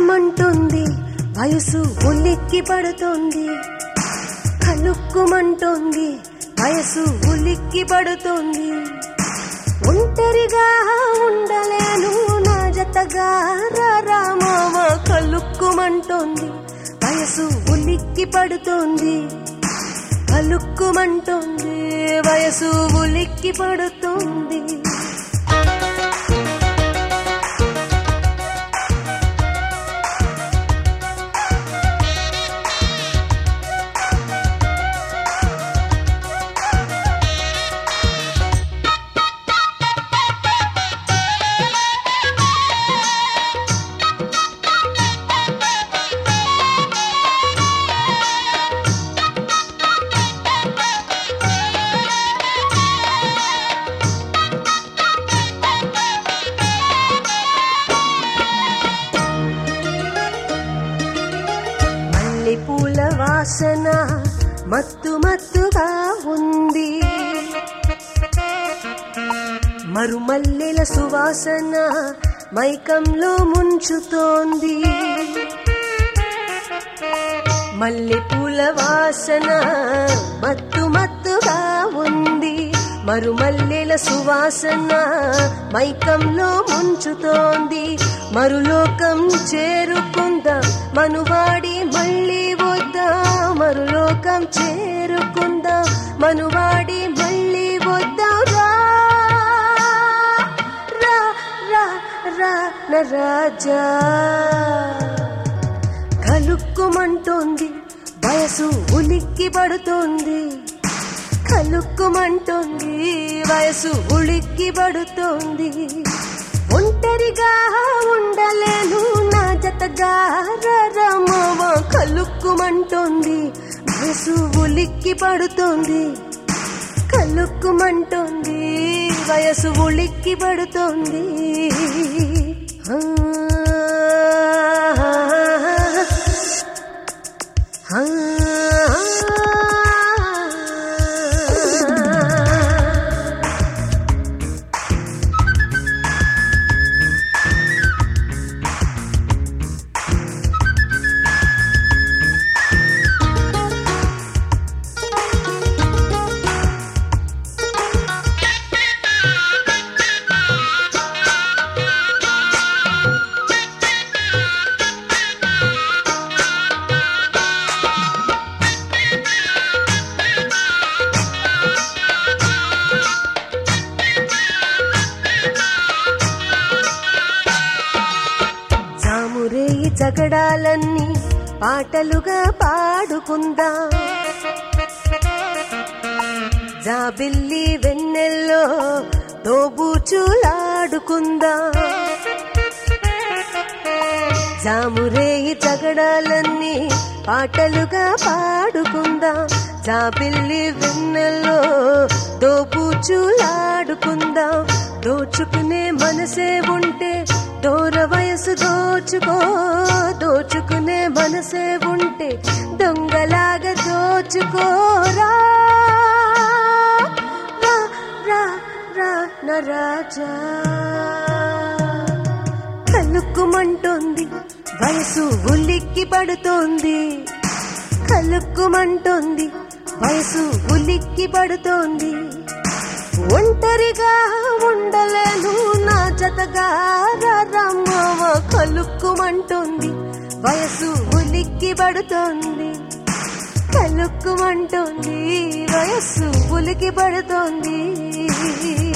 కలుక్కుమంటుంది వయసు ఉలిక్కి పడుతుంది కలుక్కుమంటుంది వయసు ఉలిక్కి పడుతుంది ఒంటరిగా ఉండలేను నా జతగా రామామ కలుక్కుమంటుంది వయసు ఉలిక్కి పడుతుంది కలుక్కుమంటుంది వయసు ఉలిక్కి పడుతుంది మల్లెపూల వాసన మత్తు మత్తుగా ఉంది మరుమల్లెల సువాసన మైకంలో ముంచుతోంది మల్లెపూల వాసన మత్తు మత్తుగా ఉంది మరుమల్లెల సువాసన మైకంలో ముంచుతోంది మరులోకం చేరుకుందాం మనువాడి మళ్ళీ వద్దా మరులోకం చేరుకుందాం మనువాడి మళ్ళీ వద్దా రా రా రా రా నా రాజా కలుక్కుమంటోంది వయసు ఉలిక్కి పడుతోంది కలుక్కుమంటోంది వయసు ఉలిక్కి పడుతోంది ఒంటరిగా ఉండలేను నా జతగా రమవ కలుక్కుమంటోంది వయసు ఉలిక్కి పడుతోంది కలుక్కుమంటోంది వయసు ఉలిక్కి పడుతోంది ఆ, ఆ, ఆ. జామురేయి జగడాలన్నీ పాటలుగా పాడుకుందాం జాబిల్లి వెన్నెల్లో తోబూచులాడుకుందాం జామురేయి జగడాలన్నీ పాటలుగా పాడుకుందాం జాబిల్లి వెన్నెల్లో దోబూచులాడుకుందాం దోచుకునే మనసే ఉంటే దూర వయసు దోచుకో దోచుకునే మనసే ఉంటే దొంగలాగా దోచుకోరా రా రా రా నా రాజా కలుక్కుమంటోంది వయసు ఉలిక్కి పడుతోంది కలుక్కుమంటోంది వయసు ఉలిక్కి పడుతోంది ఒంటరిగా ఉండలేను నా జతగా రమ్మవ కలుక్కుమంటోంది వయసు ఉలిక్కి పడుతోంది కలుక్కుమంటోంది వయస్సు ఉలికి పడుతోంది